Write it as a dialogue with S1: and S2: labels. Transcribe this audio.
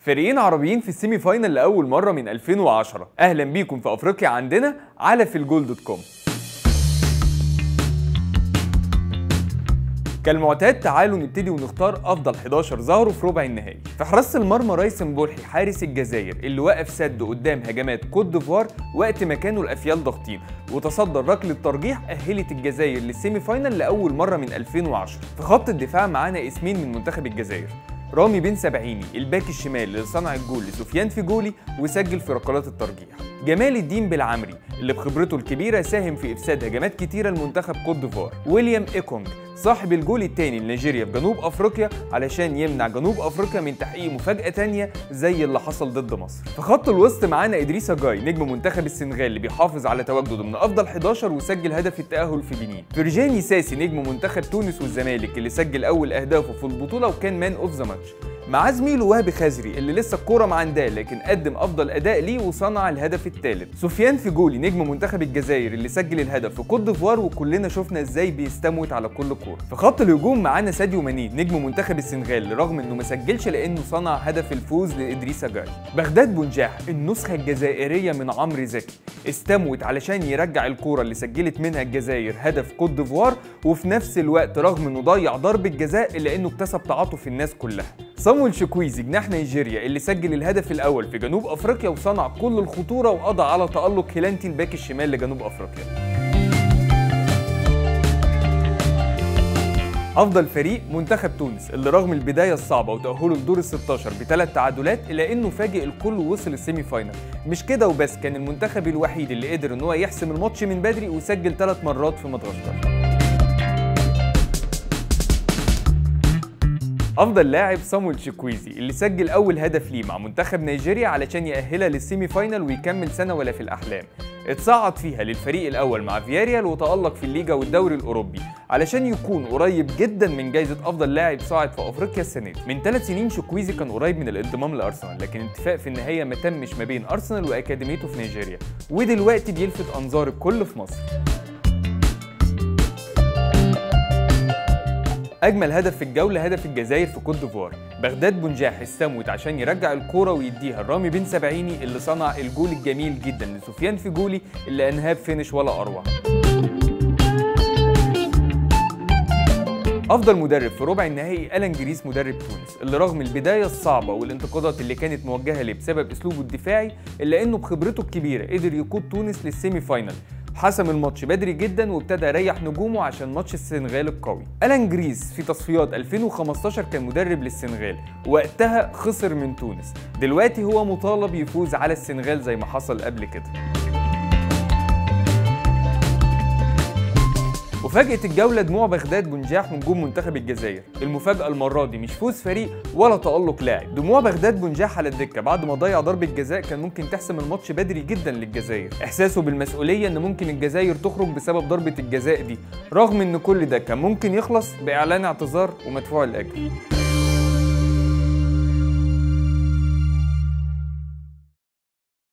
S1: فريقين عربيين في السيمي فاينل لاول مره من 2010 اهلا بيكم في افريقيا عندنا على في الجول دوت كوم كالمعتاد تعالوا نبتدي ونختار افضل 11 ظهروا في ربع النهائي في حراسه المرمى رايسن بولحي حارس الجزائر اللي وقف سد قدام هجمات كوت ديفوار وقت ما كانوا الافيال ضاغطين وتصدر ركله ترجيح اهلت الجزائر للسيمي فاينل لاول مره من 2010 في خط الدفاع معانا اسمين من منتخب الجزائر رامي بن سبعيني الباك الشمال اللي صنع الجول لسفيان فيجولي وسجل في ركلات الترجيح جمال الدين بالعمري اللي بخبرته الكبيره ساهم في افساد هجمات كتيره لمنتخب كوت ديفوار ويليام ايكونج صاحب الجول الثاني لنيجيريا في جنوب افريقيا علشان يمنع جنوب افريقيا من تحقيق مفاجاه تانية زي اللي حصل ضد مصر في خط الوسط معانا ادريسا جاي نجم منتخب السنغال اللي بيحافظ على تواجده ضمن افضل 11 وسجل هدف التاهل في بنين فرجاني ساسي نجم منتخب تونس والزمالك اللي سجل اول اهدافه في البطوله وكان مان اوف ذا ماتش معاه زميله وهبي خزري اللي لسه الكوره معنداه لكن قدم افضل اداء ليه وصنع الهدف الثالث سفيان فيجولي نجم منتخب الجزائر اللي سجل الهدف في كوت ديفوار وكلنا شفنا ازاي بيستموت على كل كوره في خط الهجوم معانا ساديو ماني نجم منتخب السنغال رغم انه ما سجلش لانه صنع هدف الفوز لادريسا جاي بغداد بنجاح النسخه الجزائريه من عمرو زكي استموت علشان يرجع الكوره اللي سجلت منها الجزائر هدف كوت ديفوار وفي نفس الوقت رغم انه ضيع ضربه جزاء الا انه اكتسب تعاطف الناس كلها صامويل شكويزي جناح نيجيريا اللي سجل الهدف الاول في جنوب افريقيا وصنع كل الخطوره وقضى على تالق هيلانتي الباك الشمال لجنوب افريقيا افضل فريق منتخب تونس اللي رغم البدايه الصعبه وتاهله لدور ال 16 بثلاث تعادلات الا انه فاجئ الكل ووصل السيمي فاينل مش كده وبس كان المنتخب الوحيد اللي قدر ان هو يحسم الماتش من بدري وسجل ثلاث مرات في مدغشقر افضل لاعب صامويل شكويزي اللي سجل اول هدف ليه مع منتخب نيجيريا علشان يأهلها للسيمي فاينل ويكمل سنه ولا في الاحلام اتصعد فيها للفريق الاول مع فياريال وتألق في الليجا والدوري الاوروبي علشان يكون قريب جدا من جائزه افضل لاعب صاعد في افريقيا السنه دي من ثلاث سنين شكويزي كان قريب من الانضمام لارسنال لكن اتفاق في النهايه ما تمش ما بين ارسنال واكاديميته في نيجيريا ودلوقتي بيلفت انظار الكل في مصر اجمل هدف في الجوله هدف الجزائر في كوت ديفوار بغداد بنجاح استموت عشان يرجع الكوره ويديها لرامي بن سبعيني اللي صنع الجول الجميل جدا لسفيان فيجولي اللي انهاه بفينش ولا اروع افضل مدرب في ربع النهائي الان جريس مدرب تونس اللي رغم البدايه الصعبه والانتقادات اللي كانت موجهه ليه بسبب اسلوبه الدفاعي الا انه بخبرته الكبيره قدر يقود تونس للسيمي فاينل حسم الماتش بدري جدا وابتدى يريح نجومه عشان ماتش السنغال القوي الان جريس في تصفيات 2015 كان مدرب للسنغال وقتها خسر من تونس دلوقتي هو مطالب يفوز على السنغال زي ما حصل قبل كده وفاجأت الجولة دموع بغداد بنجاح ونجوم منتخب الجزائر، المفاجأة المرة دي مش فوز فريق ولا تألق لاعب، دموع بغداد بنجاح على الدكة بعد ما ضيع ضربة جزاء كان ممكن تحسم الماتش بدري جدا للجزائر، إحساسه بالمسؤولية إن ممكن الجزائر تخرج بسبب ضربة الجزاء دي، رغم إن كل ده كان ممكن يخلص بإعلان اعتذار ومدفوع الأجر.